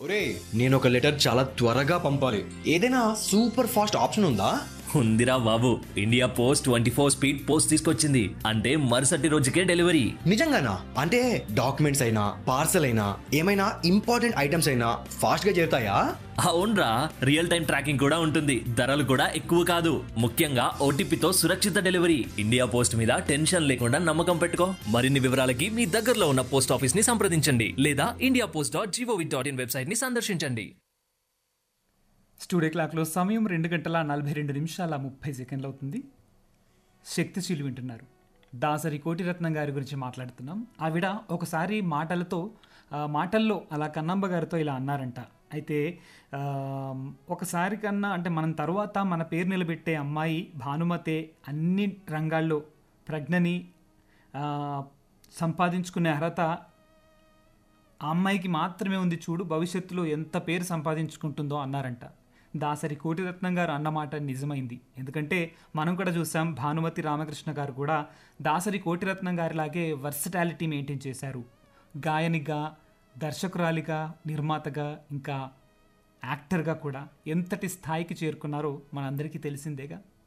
ఒరే నేను ఒక లెటర్ చాలా త్వరగా పంపాలి ఏదైనా సూపర్ ఫాస్ట్ ఆప్షన్ ఉందా ఉందిరా బాబు India post twenty four speed post తీసుకొచ్చింది అంటే మరుసటి రోజుకే డెలివరీ నిజంగానా అంటే డాక్యుమెంట్స్ అయినా పార్సల్ అయినా ఏమైనా ఇంపార్టెంట్ ఐటమ్స్ అయినా ఫాస్ట్ గా చేరుతాయా అవునరా రియల్ టైం ట్రాకింగ్ కూడా ఉంటుంది ధరలు కూడా ఎక్కువ కాదు ముఖ్యంగా ఓటీపీతో సురక్షిత డెలివరీ ఇండియా పోస్ట్ మీద టెన్షన్ లేకుండా నమ్మకం పెట్టుకో మరిన్ని వివరాలకి మీ దగ్గరలో ఉన్న పోస్ట్ ఆఫీస్ ని సంప్రదించండి లేదా India post dot GOV dot in website ని సందర్శించండి స్టూడియో క్లాక్లో సమయం రెండు గంటల నలభై రెండు నిమిషాల ముప్పై సెకండ్లు అవుతుంది శక్తిశీలు వింటున్నారు దాసరి కోటిరత్నం గారి గురించి మాట్లాడుతున్నాం ఆవిడ ఒకసారి మాటలతో ఆ, మాటల్లో అలా కన్నమ్మ గారితో ఇలా అన్నారంట అయితే ఆ, ఒకసారి కన్నా అంటే మనం తర్వాత మన పేరు నిలబెట్టే అమ్మాయి భానుమతే అన్ని రంగాల్లో ప్రజ్ఞని ఆ, సంపాదించుకునే అర్హత ఆ అమ్మాయికి మాత్రమే ఉంది చూడు భవిష్యత్తులో ఎంత పేరు సంపాదించుకుంటుందో అన్నారంట దాసరి కోటిరత్నం గారు అన్నమాట నిజమైంది ఎందుకంటే మనం కూడా చూసాం భానుమతి రామకృష్ణ గారు కూడా దాసరి కోటిరత్నం గారిలాగే వర్సటాలిటీ మెయింటైన్ చేశారు గాయనిగా దర్శకురాలిగా నిర్మాతగా ఇంకా యాక్టర్గా కూడా ఎంతటి స్థాయికి చేరుకున్నారో మనందరికీ తెలిసిందేగా